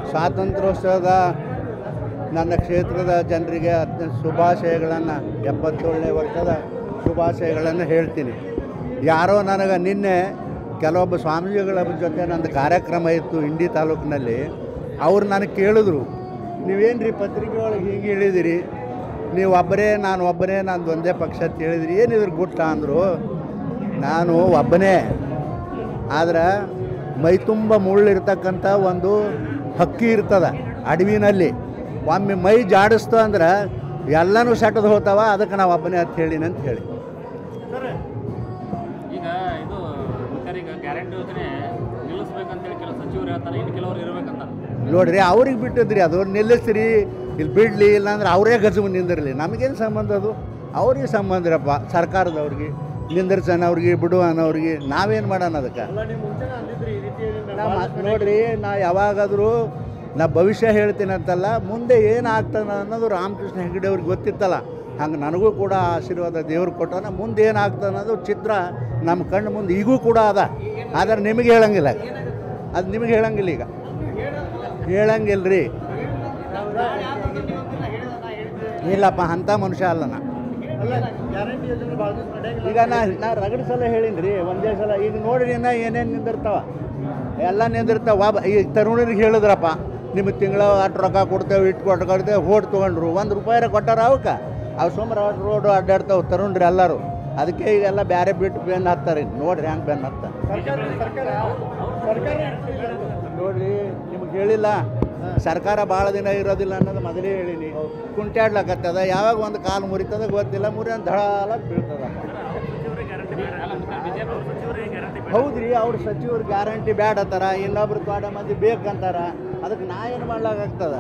ಸ್ವಾತಂತ್ರ್ಯೋತ್ಸವದ ನನ್ನ ಕ್ಷೇತ್ರದ ಜನರಿಗೆ ಅತ್ಯಂತ ಶುಭಾಶಯಗಳನ್ನು ಎಪ್ಪತ್ತೇಳನೇ ವರ್ಷದ ಶುಭಾಶಯಗಳನ್ನು ಹೇಳ್ತೀನಿ ಯಾರೋ ನನಗೆ ನಿನ್ನೆ ಕೆಲವೊಬ್ಬ ಸ್ವಾಮೀಜಿಗಳ ಜೊತೆ ನಂದು ಕಾರ್ಯಕ್ರಮ ಇತ್ತು ಇಂಡಿ ತಾಲೂಕಿನಲ್ಲಿ ಅವ್ರು ನನಗೆ ಕೇಳಿದ್ರು ನೀವೇನು ರೀ ಪತ್ರಿಕೆ ಒಳಗೆ ಹೀಗೆ ಹೇಳಿದಿರಿ ನೀವು ಒಬ್ಬರೇ ನಾನು ಒಬ್ಬನೇ ನಾನು ಒಂದೇ ಪಕ್ಷ ಅಂತ ಹೇಳಿದ್ರಿ ಏನಿದ್ರು ಗುಟ್ಟ ಅಂದರು ನಾನು ಒಬ್ಬನೇ ಆದ್ರೆ ಮೈ ತುಂಬ ಮುಳ್ಳಿರ್ತಕ್ಕಂಥ ಒಂದು ಹಕ್ಕಿ ಇರ್ತದೆ ಅಡವಿನಲ್ಲಿ ಒಮ್ಮೆ ಮೈ ಜಾಡಿಸ್ತು ಅಂದ್ರೆ ಎಲ್ಲನೂ ಸೆಟದು ಹೋಗ್ತಾವ ಅದಕ್ಕೆ ನಾವು ಒಬ್ಬನೇ ಅಂತ ಹೇಳಿನಿ ಅಂತ ಹೇಳಿ ಈಗ ಇದು ಸರ್ಕಾರ ಈಗ ಗ್ಯಾರಂಟಿ ಯೋಜನೆ ನಿಲ್ಲಿಸ್ಬೇಕಂತೇಳಿ ಕೆಲವು ಸಚಿವರು ಹೇಳ್ತಾರೆ ಇನ್ನು ಕೆಲವರು ಇರ್ಬೇಕಂತ ನೋಡ್ರಿ ಅವ್ರಿಗೆ ಬಿಟ್ಟಿದ್ರಿ ಅದು ನಿಲ್ಲಿಸ್ರಿ ಇಲ್ಲಿ ಬಿಡಲಿ ಇಲ್ಲಾಂದ್ರೆ ಅವರೇ ಗಜವು ನಿಂದಿರಲಿ ನಮಗೇನು ಸಂಬಂಧ ಅದು ಅವ್ರಿಗೆ ಸಂಬಂಧರಪ್ಪ ಸರ್ಕಾರದವ್ರಿಗೆ ನಿಂದಿರ್ಸನ ಅವ್ರಿಗೆ ಬಿಡುವನವ್ರಿಗೆ ನಾವೇನು ಮಾಡೋಣ ಅದಕ್ಕೆ ನಾ ಮಾತ್- ನೋಡ್ರಿ ನಾ ಯಾವಾಗಾದರೂ ನಾ ಭವಿಷ್ಯ ಹೇಳ್ತೀನಿ ಅಂತಲ್ಲ ಮುಂದೆ ಏನಾಗ್ತಾನೆ ಅನ್ನೋದು ರಾಮಕೃಷ್ಣ ಹೆಗಡೆ ಅವ್ರಿಗೆ ಗೊತ್ತಿತ್ತಲ್ಲ ಹಂಗೆ ನನಗೂ ಕೂಡ ಆಶೀರ್ವಾದ ದೇವ್ರು ಕೊಟ್ಟಾನ ಮುಂದೆ ಏನಾಗ್ತಾನೆ ಅನ್ನೋದು ಚಿತ್ರ ನಮ್ಮ ಕಣ್ಣು ಮುಂದೆ ಈಗೂ ಕೂಡ ಅದ ಆದರೆ ನಿಮಗೆ ಹೇಳಂಗಿಲ್ಲ ಅದು ನಿಮಗೆ ಹೇಳಂಗಿಲ್ಲ ಈಗ ಹೇಳಂಗಿಲ್ಲ ರೀ ಇಲ್ಲಪ್ಪ ಅಂಥ ಮನುಷ್ಯ ಅಲ್ಲ ನಾ ಈಗ ನಾ ನಾ ರಗಡ ಸಲ ಹೇಳೀನಿ ರೀ ಒಂದೇ ಸಲ ಈಗ ನೋಡ್ರಿ ನಾ ಏನೇನು ನಿಂದಿರ್ತಾವ ಎಲ್ಲ ನಿಂದಿರ್ತಾವ ಒಬ್ಬ ಈ ತರುಣರಿಗೆ ಹೇಳಿದ್ರಪ್ಪ ನಿಮಗೆ ತಿಂಗಳ ಅಷ್ಟು ರೊಕ್ಕ ಕೊಡ್ತೇವೆ ಇಟ್ಟು ಕೊಟ್ಟು ಕೊಡ್ತೇವೆ ಹೋಟ್ ತೊಗೊಂಡ್ರು ಒಂದು ರೂಪಾಯಿ ಕೊಟ್ಟಾರ ಅವಕ್ಕೆ ಅವು ಸುಮ್ಮನೆ ರೋಡ್ ಅಡ್ಡಾಡ್ತಾವೆ ತರುಣ್ರಿ ಎಲ್ಲರೂ ಅದಕ್ಕೆ ಈಗೆಲ್ಲ ಬೇರೆ ಬಿಟ್ಟು ಬೆನ್ನು ಹತ್ತಾರೆ ನೋಡ್ರಿ ಹೆಂಗೆ ಬೆನ್ನು ಹತ್ತ ನೋಡ್ರಿ ನಿಮ್ಗೆ ಹೇಳಿಲ್ಲ ಸರ್ಕಾರ ಭಾಳ ದಿನ ಇರೋದಿಲ್ಲ ಅನ್ನೋದು ಮೊದಲೇ ಹೇಳೀನಿ ಕುಂಟಾಡ್ಲಕತ್ತದ ಯಾವಾಗ ಒಂದು ಕಾಲು ಮುರಿತದ ಗೊತ್ತಿಲ್ಲ ಮುರಿ ಅಂತ ಧಡಾಲ ಬೀಳ್ತದ ಹೌದ್ರಿ ಅವ್ರ ಸಚಿವರು ಗ್ಯಾರಂಟಿ ಬ್ಯಾಡ ಅಂತಾರ ಇನ್ನೊಬ್ರು ತೋಟ ಮಂದಿ ಬೇಕಂತಾರ ಅದಕ್ಕೆ ನಾ ಏನು ಮಾಡ್ಲಾಕಾಗ್ತದ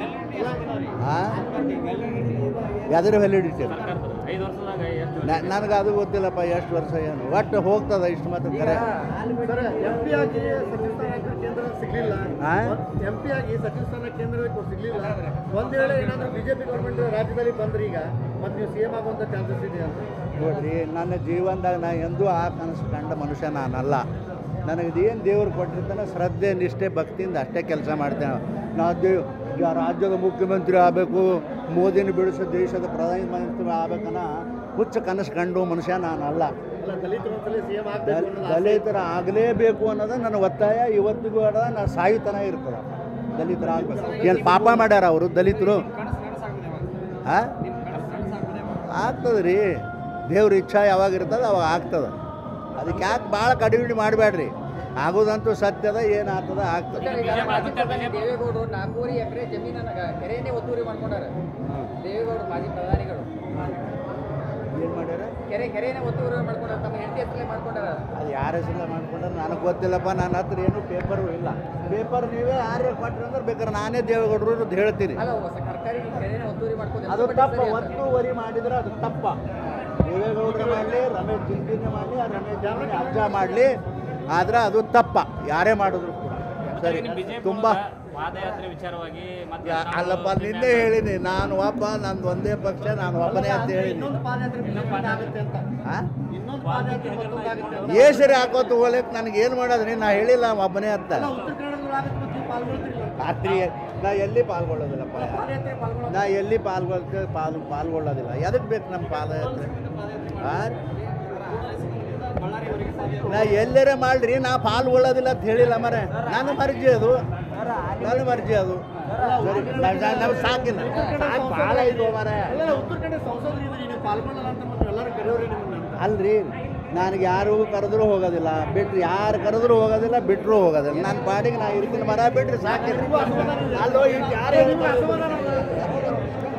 ಎದ್ರ ವ್ಯಾಲಿಡಿಟಿ ಐದು ವರ್ಷದಾಗ ಎಷ್ಟು ನನಗೆ ಅದು ಗೊತ್ತಿಲ್ಲಪ್ಪ ಎಷ್ಟು ವರ್ಷ ಏನು ಒಟ್ಟು ಹೋಗ್ತದ ಇಷ್ಟು ಮಾತ್ರ ಕರೆ ಸರ್ ಎಂ ಪಿ ಆಗಿ ಸಚಿವ ಸ್ಥಾನ ಕೇಂದ್ರ ಸಿಗ್ಲಿಲ್ಲ ಆ? ಎಂ ಪಿ ಆಗಿ ಸಚಿವ ಸ್ಥಾನ ಕೇಂದ್ರಕ್ಕೆ ಸಿಗ್ಲಿಲ್ಲ ಒಂದ್ ವೇಳೆ ಏನಾದ್ರೂ ಬಿಜೆಪಿ ಗೌರ್ಮೆಂಟ್ ರಾಜ್ಯದಲ್ಲಿ ಬಂದ್ರೆ ಈಗ ಮತ್ತೆ ನೀವು ಸಿಎಂ ಆಗುವಂತ ಚಾನ್ಸಸ್ ಇದೆ ಅಂತ ನೋಡ್ರಿ ನನ್ನ ಜೀವನದಾಗ ನಾ ಎಂದೂ ಆ ಕನಸು ಕಂಡ ಮನುಷ್ಯ ನಾನಲ್ಲ ನನಗೆ ಏನು ದೇವ್ರು ಕೊಟ್ಟಿರ್ತಾನೆ ಶ್ರದ್ಧೆ ನಿಷ್ಠೆ ಭಕ್ತಿಯಿಂದ ಅಷ್ಟೇ ಕೆಲಸ ಮಾಡ್ತೇನೆ ನಾವು ದೇವ್ ಯಾ- ರಾಜ್ಯದ ಮುಖ್ಯಮಂತ್ರಿ ಆಗಬೇಕು ಮೋದಿನ ಬಿಡಿಸೋ ದೇಶದ ಪ್ರಧಾನಮಂತ್ರಿ ಆಗ್ಬೇಕನ್ನ ಹುಚ್ಚ ಕನಸು ಕಂಡು ಮನುಷ್ಯ ನಾನಲ್ಲ ಅಲ್ಲ ದಲಿತರು ಒಂದ್ಸಲ ಸಿಎಂ ಆಗ್ಬೇಕು ದಲ್- ಅನ್ನೋದು ಆಸೆ. ದಲಿತರ ಆಗಲೇಬೇಕು ಅನ್ನೋದು ನನ್ನ ಒತ್ತಾಯ ಇವತ್ತಿಗೂ ಅದ ನಾನು ಸಾಯುತನ ಇರ್ತದೆ ದಲಿತರ ಆಗ್ಬೇಕು ಏನು ಪಾಪ ಮಾಡ್ಯಾರ ಅವರು ದಲಿತರು ಹಾಂ ಆಗ್ತದೆ ರೀ ದೇವ್ರ ಇಚ್ಛಾ ಯಾವಾಗ ಇರ್ತದೆ ಅವಾಗ ಆಗ್ತದೆ ಅದಕ್ಕೆ ಯಾಕೆ ಭಾಳ ಕಡಿಮೆ ಮಾಡಬೇಡ್ರಿ ಆಗೋದಂತೂ ಸತ್ಯದ ಏನಾಗ್ತದ ಆಗ್ತದೆ ದೇವೇಗೌಡರು ನಾಲ್ಕೂವರೆ ಎಕರೆ ಜಮೀನನ್ನ ಕೆರೆಯನ್ನೇ ಒತ್ತುವರಿ ಮಾಡ್ಕೊಂಡಾರ ದೇವೇಗೌಡರು ಮಾಜಿ ಪ್ರಧಾನಿಗಳು ಏನು ಮಾಡ್ಯಾರ ಕೆರೆ ಕೆರೆಯನ್ನೇ ಒತ್ತುವರಿ ಮಾಡ್ಕೊಂಡಾರ ತಮ್ಮ ಹೆಂಡತಿ ಹೆಸರಲ್ಲೇ ಮಾಡ್ಕೊಂಡಾರ ಅದು ಯಾರ ಹೆಸರಲ್ಲ ಮಾಡ್ಕೊಂಡ್ರೆ ನನಗೆ ಗೊತ್ತಿಲ್ಲಪ್ಪ ನನ್ನ ಹತ್ರ ಏನು ಪೇಪರು ಇಲ್ಲ ಪೇಪರ್ ನೀವೇ ಯಾರೇ ಕೊಟ್ರಿ ಅಂದ್ರೆ ಬೇಕಾದ್ರೆ ನಾನೇ ದೇವೇಗೌಡರು ಅಂತ ಹೇಳ್ತೀನಿ ಅಲ್ಲ ಹೊಸ ಸರ್ಕಾರಿ ಕೆರೆಯನ್ನ ಒತ್ತುವರಿ ಮಾಡ್ಕೊಂಡು ಅದು ತಪ್ಪ ಒತ್ತುವರಿ ಮಾಡಿದ್ರೆ ಅದು ತಪ್ಪ ದೇವೇಗೌಡರು ಮಾಡಲಿ ರಮೇಶ್ ಜಿಂಕಿನೇ ಮಾಡಲಿ ಆ ರಮೇಶ್ ಜಾಮೀನ್ ಅರ್ಜ ಮಾಡಲಿ ಆದ್ರೆ ಅದು ತಪ್ಪ ಯಾರೇ ಮಾಡಿದ್ರು ಕೂಡ ಸರಿ ಬಿಜೆಪಿ ತುಂಬ ಪಾದಯಾತ್ರೆ ವಿಚಾರವಾಗಿ ಮತ್ತೆ ಯಾ- ಅಲ್ಲಪ್ಪ ನಿನ್ನೆ ಹೇಳಿನಿ ನಾನು ಒಬ್ಬ ನಂದು ಒಂದೇ ಪಕ್ಷ ನಾನು ಒಬ್ಬನೇ ಅಂತ ಹೇಳಿನಿ ಇನ್ನೊಂದು ಪಾದಯಾತ್ರೆ ಬಿಜೆಪಿ ಆಗುತ್ತೆ ಅಂತ ಹಾಂ ಇನ್ನೊಂದು ಪಾದಯಾತ್ರೆ ಮತ್ತೊಂದು ಆಗುತ್ತೆ ಅಂತ. ಏಸರಿ ಹಾಕೋತ ಹೋಗ್ಲಿಕ್ಕೆ ನನಗೆ ಏನು ಮಾಡೋದ್ರಿ ನಾ ಹೇಳಿಲ್ಲ ಒಬ್ಬನೇ ಅಂತ ಅಲ್ಲ, ಉತ್ತರ ಕನ್ನಡದಲ್ಲಿ ಆಗುತ್ತೆ ಮತ್ತೆ ನೀವು ಪಾಲ್ಗೊಳ್ತಿರಲ್ಲ ರಾತ್ರಿ ನಾ ಎಲ್ಲಿ ಪಾಲ್ಗೊಳ್ಳೋದಿಲ್ಲಪ್ಪ ಪಾದಯಾತ್ರೆ ಪಾಲ್ಗೊಳ್ಳೋದು ನಾ ಎಲ್ಲಿ ಪಾಲ್ಗೊಳ್ತೇವೆ ಪಾಲ್ ಪಾಲ್ಗೊಳ್ಳೋದಿಲ್ಲ ಎದಕ್ಕೆ ಬೇಕು ನಮ್ಮ ಪಾದಯಾತ್ರೆ ಹಾಂ ನಾ ಎಲ್ಲರೇ ಮಾಡ್ರಿ ನಾ ಪಾಲ್ಗೊಳ್ಳೋದಿಲ್ಲ ಅಂತ ಹೇಳಿಲ್ಲ ಮರೆ ನನ್ನ ಮರ್ಜಿ ಅದು ನನ್ನ ಮರ್ಜಿ ಅದು ಸರಿ ನಮ್ಗೆ ಸಾಕಿಲ್ಲ ಸಾಕು ಭಾಳ ಇದು ಮರೆ ಅಲ್ಲ ಉತ್ತರ ಕನ್ನಡ ಸಂಸದರಿದ್ದೀರಿ ನೀವು ಪಾಲ್ಗೊಳ್ಳಲ್ಲ ಅಂತ ಮತ್ತೆ ಎಲ್ಲರೂ ಕರೆಯೋರಿ ನಿಮ್ಮನ್ನ ಅಂತ. ಅಲ್ರಿ ನನಗೆ ಯಾರು ಕರೆದ್ರೂ ಹೋಗೋದಿಲ್ಲ ಬಿಟ್ರು ಯಾರು ಕರೆದ್ರೂ ಹೋಗೋದಿಲ್ಲ ಬಿಟ್ಟರು ಹೋಗೋದಿಲ್ಲ ನನ್ನ ಪಾಡಿಗೆ ನಾ ಇರ್ತೀನಿ ಮರ ಬಿಟ್ರಿ ಸಾಕಿಲ್ಲ ಅಲ್ಲೋ ಇಟ್ಟು ಯಾರು ನಿಮ್ಗೆ ಅಸಮಾಧಾನ ಅಲ್ಲ?